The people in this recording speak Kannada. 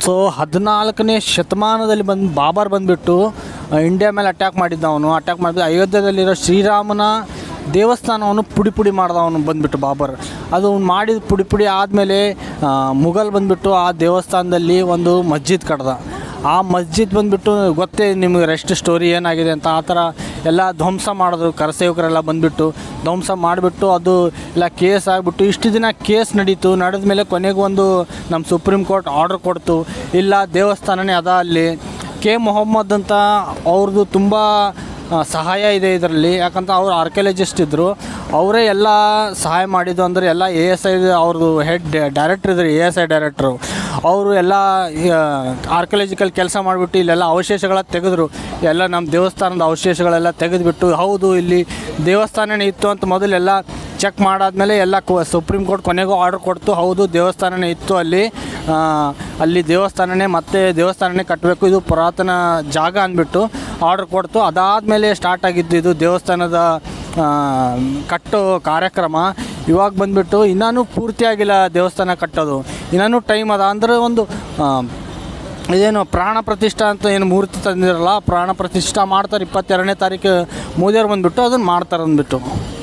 ಸೊ ಹದಿನಾಲ್ಕನೇ ಶತಮಾನದಲ್ಲಿ ಬಂದು ಬಾಬರ್ ಬಂದುಬಿಟ್ಟು ಇಂಡಿಯಾ ಮೇಲೆ ಅಟ್ಯಾಕ್ ಮಾಡಿದ್ದ ಅವನು ಅಟ್ಯಾಕ್ ಮಾಡಿದ ಅಯೋಧ್ಯದಲ್ಲಿರೋ ಶ್ರೀರಾಮನ ದೇವಸ್ಥಾನವನ್ನು ಪುಡಿ ಪುಡಿ ಮಾಡ್ದ ಅವನು ಬಂದುಬಿಟ್ಟು ಬಾಬರ್ ಅದು ಅವ್ನು ಮಾಡಿದ ಪುಡಿ ಪುಡಿ ಆದಮೇಲೆ ಮುಘಲ್ ಬಂದುಬಿಟ್ಟು ಆ ದೇವಸ್ಥಾನದಲ್ಲಿ ಒಂದು ಮಸ್ಜಿದ್ ಕಟ್ದ ಆ ಮಸ್ಜಿದ್ ಬಂದುಬಿಟ್ಟು ಗೊತ್ತೇ ನಿಮಗೆ ರೆಸ್ಟ್ ಸ್ಟೋರಿ ಏನಾಗಿದೆ ಅಂತ ಆ ಥರ ಎಲ್ಲ ಧ್ವಂಸ ಮಾಡಿದ್ರು ಕರಸೇವಕರೆಲ್ಲ ಬಂದುಬಿಟ್ಟು ಧ್ವಂಸ ಮಾಡಿಬಿಟ್ಟು ಅದು ಎಲ್ಲ ಕೇಸ್ ಆಗಿಬಿಟ್ಟು ಇಷ್ಟು ದಿನ ಕೇಸ್ ನಡೀತು ನಡೆದ ಮೇಲೆ ಕೊನೆಗೆ ಒಂದು ನಮ್ಮ ಸುಪ್ರೀಂ ಕೋರ್ಟ್ ಆರ್ಡ್ರ್ ಕೊಡ್ತು ಇಲ್ಲ ದೇವಸ್ಥಾನನೇ ಅದ ಅಲ್ಲಿ ಕೆ ಮೊಹಮ್ಮದ್ ಅಂತ ಅವ್ರದ್ದು ತುಂಬ ಆ, ಸಹಾಯ ಇದೆ ಇದರಲ್ಲಿ ಯಾಕಂತ ಅವ್ರು ಆರ್ಕಿಯಾಲಜಿಸ್ಟ್ ಇದ್ದರು ಅವರೇ ಎಲ್ಲ ಸಹಾಯ ಮಾಡಿದ್ದು ಅಂದರೆ ಎಲ್ಲ ಎ ಎಸ್ ಐ ಅವ್ರದ್ದು ಹೆಡ್ ಡೈರೆಕ್ಟ್ರ್ ಇದ್ರು ಎ ಎಸ್ ಐ ಡೈರೆಕ್ಟ್ರು ಅವರು ಎಲ್ಲ ಆರ್ಕಿಯಾಲಜಿಕಲ್ ಕೆಲಸ ಮಾಡಿಬಿಟ್ಟು ಇಲ್ಲೆಲ್ಲ ಅವಶೇಷಗಳ ತೆಗೆದ್ರು ಎಲ್ಲ ನಮ್ಮ ದೇವಸ್ಥಾನದ ಅವಶೇಷಗಳೆಲ್ಲ ತೆಗೆದುಬಿಟ್ಟು ಹೌದು ಇಲ್ಲಿ ದೇವಸ್ಥಾನನೇ ಇತ್ತು ಅಂತ ಮೊದಲೆಲ್ಲ ಚೆಕ್ ಮಾಡಾದ್ಮೇಲೆ ಎಲ್ಲ ಕೊ ಸುಪ್ರೀಂ ಕೋರ್ಟ್ ಕೊನೆಗೂ ಆರ್ಡರ್ ಕೊಡ್ತು ಹೌದು ದೇವಸ್ಥಾನನೇ ಇತ್ತು ಅಲ್ಲಿ ಆ, ಅಲ್ಲಿ ದೇವಸ್ಥಾನನೇ ಮತ್ತೆ ದೇವಸ್ಥಾನನೇ ಕಟ್ಟಬೇಕು ಇದು ಪುರಾತನ ಜಾಗ ಅಂದ್ಬಿಟ್ಟು ಆರ್ಡರ್ ಕೊಡ್ತು ಅದಾದಮೇಲೆ ಸ್ಟಾರ್ಟ್ ಆಗಿದ್ದು ಇದು ದೇವಸ್ಥಾನದ ಆ, ಕಟ್ಟೋ ಕಾರ್ಯಕ್ರಮ ಇವಾಗ ಬಂದುಬಿಟ್ಟು ಇನ್ನೂ ಪೂರ್ತಿಯಾಗಿಲ್ಲ ದೇವಸ್ಥಾನ ಕಟ್ಟೋದು ಇನ್ನೂ ಟೈಮ್ ಅದ ಅಂದರೆ ಒಂದು ಆ, ಇದೇನು ಪ್ರಾಣ ಪ್ರತಿಷ್ಠಾ ಅಂತ ಏನು ಮೂರ್ತಿ ತಂದಿರಲ್ಲ ಪ್ರಾಣ ಪ್ರತಿಷ್ಠಾ ಮಾಡ್ತಾರೆ ಇಪ್ಪತ್ತೆರಡನೇ ತಾರೀಕು ಮೋದಿಯವ್ರು ಬಂದುಬಿಟ್ಟು ಅದನ್ನು ಮಾಡ್ತಾರೆ ಅಂದ್ಬಿಟ್ಟು